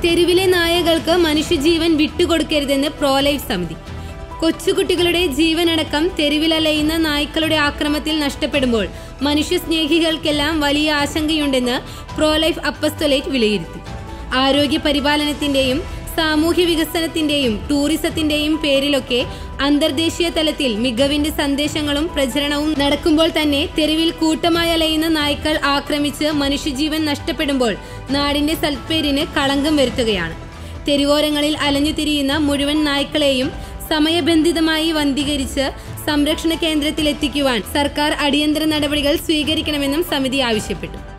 തെരുവിലെ നായകൾക്ക് മനുഷ്യജീവൻ വിട്ടുകൊടുക്കരുതെന്ന് പ്രോലൈഫ് സമിതി കൊച്ചുകുട്ടികളുടെ ജീവനടക്കം തെരുവിലലയുന്ന നായ്ക്കളുടെ ആക്രമത്തിൽ നഷ്ടപ്പെടുമ്പോൾ മനുഷ്യസ്നേഹികൾക്കെല്ലാം വലിയ ആശങ്കയുണ്ടെന്ന് പ്രോലൈഫ് അപ്പസ്തൊലേറ്റ് വിലയിരുത്തി ആരോഗ്യ പരിപാലനത്തിന്റെയും സാമൂഹ്യ വികസനത്തിന്റെയും ടൂറിസത്തിന്റെയും പേരിലൊക്കെ അന്തർദേശീയ തലത്തിൽ മികവിന്റെ സന്ദേശങ്ങളും പ്രചരണവും നടക്കുമ്പോൾ തന്നെ തെരുവിൽ കൂട്ടമായി അലയുന്ന നായ്ക്കൾ ആക്രമിച്ച് മനുഷ്യജീവൻ നഷ്ടപ്പെടുമ്പോൾ നാടിന്റെ സൽപ്പേരിന് കളങ്കം വരുത്തുകയാണ് തെരുവോരങ്ങളിൽ അലഞ്ഞു തിരിയുന്ന മുഴുവൻ നായ്ക്കളെയും സമയബന്ധിതമായി വന്ധീകരിച്ച് സംരക്ഷണ കേന്ദ്രത്തിലെത്തിക്കുവാൻ സർക്കാർ അടിയന്തര നടപടികൾ സ്വീകരിക്കണമെന്നും സമിതി ആവശ്യപ്പെട്ടു